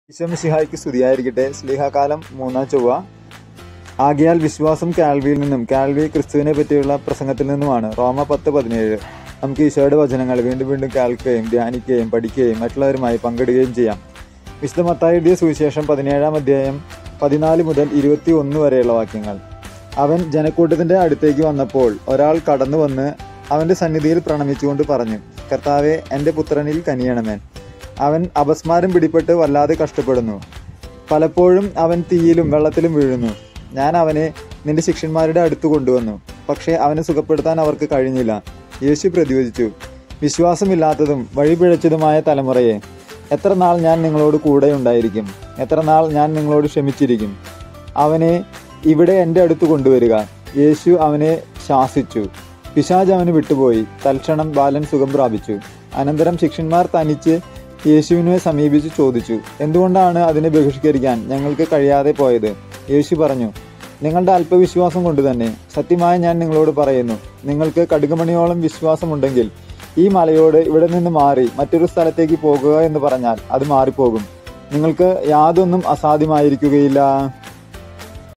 ഈശ്വമിസിഹായ്ക്ക് സ്തുതിയായിരിക്കട്ടെ സ്ലിഹാകാലം മൂന്നാം ചൊവ്വ ആകിയാൽ വിശ്വാസം കാൽവിയിൽ നിന്നും കാൽവി ക്രിസ്തുവിനെ പറ്റിയുള്ള പ്രസംഗത്തിൽ നിന്നുമാണ് റോമ പത്ത് പതിനേഴ് നമുക്ക് ഈശോയുടെ വചനങ്ങൾ വീണ്ടും വീണ്ടും കേൾക്കുകയും ധ്യാനിക്കുകയും പഠിക്കുകയും മറ്റുള്ളവരുമായി പങ്കിടുകയും ചെയ്യാം വിശുദ്ധ മത്തായി എഴുതിയ സുവിശേഷം പതിനേഴാം അധ്യായം പതിനാല് മുതൽ ഇരുപത്തി ഒന്ന് വരെയുള്ള വാക്യങ്ങൾ അവൻ ജനക്കൂട്ടത്തിന്റെ അടുത്തേക്ക് വന്നപ്പോൾ ഒരാൾ കടന്നു വന്ന് അവന്റെ സന്നിധിയിൽ പ്രണമിച്ചുകൊണ്ട് പറഞ്ഞു കർത്താവെ എൻ്റെ പുത്രനിൽ കനിയണമേ അവൻ അപസ്മാരം പിടിപെട്ട് വല്ലാതെ കഷ്ടപ്പെടുന്നു പലപ്പോഴും അവൻ തീയിലും വെള്ളത്തിലും വീഴുന്നു ഞാൻ അവനെ നിന്റെ ശിഷ്യന്മാരുടെ അടുത്ത് കൊണ്ടുവന്നു പക്ഷേ അവനെ സുഖപ്പെടുത്താൻ അവർക്ക് കഴിഞ്ഞില്ല യേശു പ്രതിവചിച്ചു വിശ്വാസമില്ലാത്തതും വഴിപിഴച്ചതുമായ തലമുറയെ എത്ര നാൾ ഞാൻ നിങ്ങളോട് കൂടെ ഉണ്ടായിരിക്കും എത്ര നാൾ ഞാൻ നിങ്ങളോട് ക്ഷമിച്ചിരിക്കും അവനെ ഇവിടെ എൻ്റെ അടുത്ത് കൊണ്ടുവരിക യേശു അവനെ ശാസിച്ചു പിശാജ് അവന് വിട്ടുപോയി തൽക്ഷണം ബാലൻ സുഖം പ്രാപിച്ചു അനന്തരം ശിഷ്യന്മാർ തനിച്ച് യേശുവിനെ സമീപിച്ച് ചോദിച്ചു എന്തുകൊണ്ടാണ് അതിനെ ബഹിഷ്കരിക്കാൻ ഞങ്ങൾക്ക് കഴിയാതെ പോയത് യേശു പറഞ്ഞു നിങ്ങളുടെ അല്പവിശ്വാസം കൊണ്ട് തന്നെ സത്യമായി ഞാൻ നിങ്ങളോട് പറയുന്നു നിങ്ങൾക്ക് കടുകുമണിയോളം വിശ്വാസമുണ്ടെങ്കിൽ ഈ മലയോട് ഇവിടെ നിന്ന് മാറി മറ്റൊരു സ്ഥലത്തേക്ക് പോകുക എന്ന് പറഞ്ഞാൽ അത് മാറിപ്പോകും നിങ്ങൾക്ക് യാതൊന്നും അസാധ്യമായിരിക്കുകയില്ല